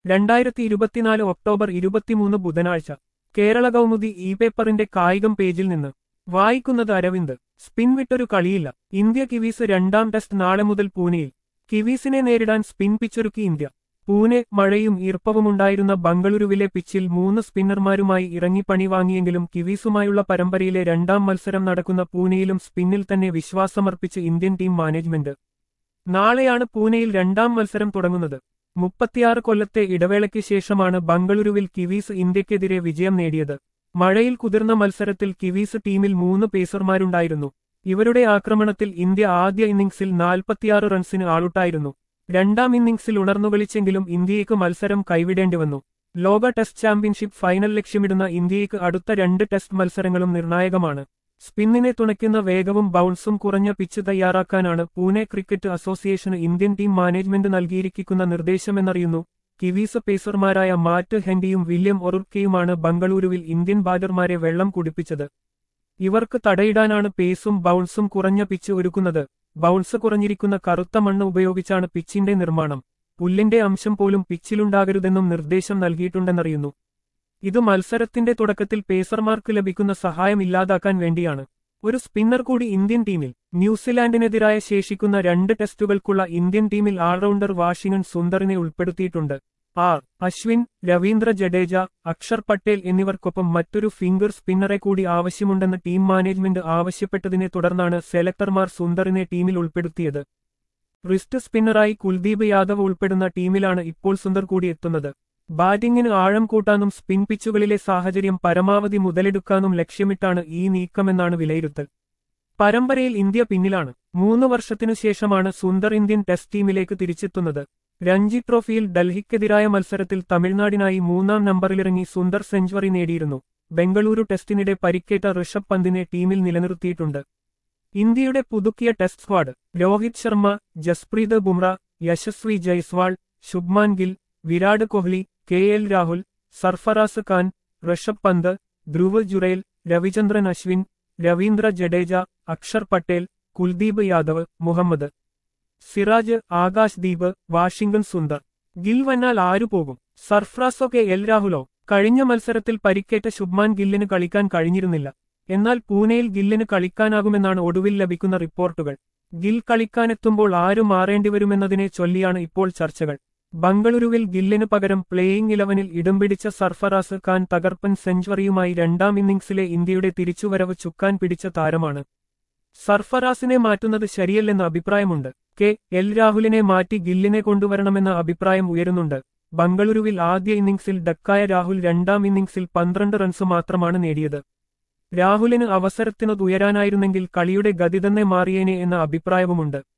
രണ്ടായിരത്തി ഇരുപത്തിനാല് ഒക്ടോബർ ഇരുപത്തിമൂന്ന് ബുധനാഴ്ച കേരള കൗമുദി ഇ പേപ്പറിന്റെ കായികം പേജിൽ നിന്ന് വായിക്കുന്നത് അരവിന്ദ് സ്പിൻ വിട്ടൊരു കളിയില്ല ഇന്ത്യ കിവീസ് രണ്ടാം ടെസ്റ്റ് നാളെ മുതൽ പൂനെയിൽ കിവീസിനെ നേരിടാൻ സ്പിൻ പിച്ചൊരുക്കി ഇന്ത്യ പൂനെ മഴയും ഈർപ്പവുമുണ്ടായിരുന്ന ബംഗളൂരുവിലെ പിച്ചിൽ മൂന്ന് സ്പിന്നർമാരുമായി ഇറങ്ങി പണി വാങ്ങിയെങ്കിലും കിവീസുമായുള്ള പരമ്പരയിലെ രണ്ടാം മത്സരം നടക്കുന്ന പൂനെയിലും സ്പിന്നിൽ തന്നെ വിശ്വാസമർപ്പിച്ച് ഇന്ത്യൻ ടീം മാനേജ്മെന്റ് നാളെയാണ് പൂനെയിൽ രണ്ടാം മത്സരം തുടങ്ങുന്നത് മുപ്പത്തിയാറ് കൊല്ലത്തെ ഇടവേളയ്ക്ക് ശേഷമാണ് ബംഗളൂരുവിൽ കിവീസ് ഇന്ത്യക്കെതിരെ വിജയം നേടിയത് മഴയിൽ കുതിർന്ന മത്സരത്തിൽ കിവീസ് ടീമിൽ മൂന്ന് പേസർമാരുണ്ടായിരുന്നു ഇവരുടെ ആക്രമണത്തിൽ ഇന്ത്യ ആദ്യ ഇന്നിംഗ്സിൽ നാൽപ്പത്തിയാറ് റൺസിന് ആളുട്ടായിരുന്നു രണ്ടാം ഇന്നിംഗ്സിൽ ഉണർന്നുകളിച്ചെങ്കിലും ഇന്ത്യയ്ക്ക് മത്സരം കൈവിടേണ്ടിവന്നു ലോക ടെസ്റ്റ് ചാമ്പ്യൻഷിപ്പ് ഫൈനൽ ലക്ഷ്യമിടുന്ന ഇന്ത്യയ്ക്ക് അടുത്ത രണ്ട് ടെസ്റ്റ് മത്സരങ്ങളും നിർണായകമാണ് സ്പിന്നിനെ തുണയ്ക്കുന്ന വേഗവും ബൗൺസും കുറഞ്ഞ പിച്ച് തയ്യാറാക്കാനാണ് പൂനെ ക്രിക്കറ്റ് അസോസിയേഷന് ഇന്ത്യൻ ടീം മാനേജ്മെന്റ് നൽകിയിരിക്കുന്ന നിർദ്ദേശമെന്നറിയുന്നു കിവീസ് പേസർമാരായ മാറ്റ് ഹെൻഡിയും വില്യം ഒറുർക്കയുമാണ് ബംഗളൂരുവിൽ ഇന്ത്യൻ ബാറ്റർമാരെ വെള്ളം കുടിപ്പിച്ചത് ഇവർക്ക് തടയിടാനാണ് പേസും ബൗൺസും കുറഞ്ഞ പിച്ച് ഒരുക്കുന്നത് ബൗൺസ് കുറഞ്ഞിരിക്കുന്ന കറുത്ത മണ്ണ് ഉപയോഗിച്ചാണ് പിച്ചിന്റെ നിർമ്മാണം പുല്ലിന്റെ അംശം പോലും പിച്ചിലുണ്ടാകരുതെന്നും നിർദ്ദേശം നൽകിയിട്ടുണ്ടെന്നറിയുന്നു ഇത് മത്സരത്തിന്റെ തുടക്കത്തിൽ പേസർമാർക്ക് ലഭിക്കുന്ന സഹായം ഇല്ലാതാക്കാൻ വേണ്ടിയാണ് ഒരു സ്പിന്നർ കൂടി ഇന്ത്യൻ ടീമിൽ ന്യൂസിലാൻഡിനെതിരായ ശേഷിക്കുന്ന രണ്ട് ടെസ്റ്റുകൾക്കുള്ള ഇന്ത്യൻ ടീമിൽ ആൾറൗണ്ടർ വാഷിംഗൺ സുന്ദറിനെ ഉൾപ്പെടുത്തിയിട്ടുണ്ട് ആർ അശ്വിൻ രവീന്ദ്ര ജഡേജ അക്ഷർ പട്ടേൽ എന്നിവർക്കൊപ്പം മറ്റൊരു ഫിംഗർ സ്പിന്നറെ കൂടി ആവശ്യമുണ്ടെന്ന് ടീം മാനേജ്മെന്റ് ആവശ്യപ്പെട്ടതിനെ തുടർന്നാണ് സെലക്ടർമാർ സുന്ദറിനെ ടീമിൽ ഉൾപ്പെടുത്തിയത് റിസ്റ്റ് സ്പിന്നറായി കുൽദീപ് യാദവ് ഉൾപ്പെടുന്ന ടീമിലാണ് ഇപ്പോൾ സുന്ദർ കൂടി എത്തുന്നത് ബാറ്റിംഗിന് ആഴം കൂട്ടാനും സ്പിൻ പിച്ചുകളിലെ സാഹചര്യം പരമാവധി മുതലെടുക്കാനും ലക്ഷ്യമിട്ടാണ് ഈ നീക്കമെന്നാണ് വിലയിരുത്തൽ പരമ്പരയിൽ ഇന്ത്യ പിന്നിലാണ് മൂന്ന് വർഷത്തിനു ശേഷമാണ് സുന്ദർ ഇന്ത്യൻ ടെസ്റ്റ് ടീമിലേക്ക് തിരിച്ചെത്തുന്നത് രഞ്ജി ട്രോഫിയിൽ ഡൽഹിക്കെതിരായ മത്സരത്തിൽ തമിഴ്നാടിനായി മൂന്നാം നമ്പറിലിറങ്ങി സുന്ദർ സെഞ്ചുറി നേടിയിരുന്നു ബംഗളൂരു ടെസ്റ്റിനിടെ പരിക്കേറ്റ ഋഷഭ് പന്തിനെ ടീമിൽ നിലനിർത്തിയിട്ടുണ്ട് ഇന്ത്യയുടെ പുതുക്കിയ test squad Rohit Sharma Jasprit Bumrah Yashasvi Jaiswal Shubman Gill Virat Kohli K L Rahul Sarfaraz Khan Rishabh Pant Dhruv Jurel Ravichandran Ashwin Ravindra Jadeja Axar Patel Kuldeep Yadav Muhammad Siraj Akash Deep വാഷിംഗൺ Sundar Gill വന്നാൽ ആരു പോകും സർഫ്രാസോ കെ എൽ രാഹുലോ കഴിഞ്ഞ മത്സരത്തിൽ പരിക്കേറ്റ ശുഭ്മാൻ ഗില്ലിന് കളിക്കാൻ കഴിഞ്ഞിരുന്നില്ല എന്നാൽ പൂനെയിൽ ഗില്ലിന് കളിക്കാനാകുമെന്നാണ് ഒടുവിൽ ലഭിക്കുന്ന റിപ്പോർട്ടുകൾ ഗിൽ കളിക്കാനെത്തുമ്പോൾ ആരു മാറേണ്ടിവരുമെന്നതിനെ ചൊല്ലിയാണ് ഇപ്പോൾ ചർച്ചകൾ ബംഗളൂരുവിൽ ഗില്ലിന് പകരം പ്ലേയിംഗ് ഇലവനിൽ ഇടം പിടിച്ച സർഫറാസ് ഖാൻ തകർപ്പൻ സെഞ്ചുറിയുമായി രണ്ടാം ഇന്നിംഗ്സിലെ ഇന്ത്യയുടെ തിരിച്ചുവരവ് ചുക്കാൻ പിടിച്ച താരമാണ് സർഫറാസിനെ മാറ്റുന്നത് ശരിയല്ലെന്ന അഭിപ്രായമുണ്ട് കെ എൽ രാഹുലിനെ മാറ്റി ഗില്ലിനെ കൊണ്ടുവരണമെന്ന അഭിപ്രായം ഉയരുന്നുണ്ട് ബംഗളൂരുവിൽ ആദ്യ ഇന്നിംഗ്സിൽ ഡക്കായ രാഹുൽ രണ്ടാം ഇന്നിംഗ്സിൽ പന്ത്രണ്ട് റൺസ് മാത്രമാണ് നേടിയത് രാഹുലിന് അവസരത്തിനു ഉയരാനായിരുന്നെങ്കിൽ കളിയുടെ ഗതി തന്നെ മാറിയേനെ എന്ന അഭിപ്രായവുമുണ്ട്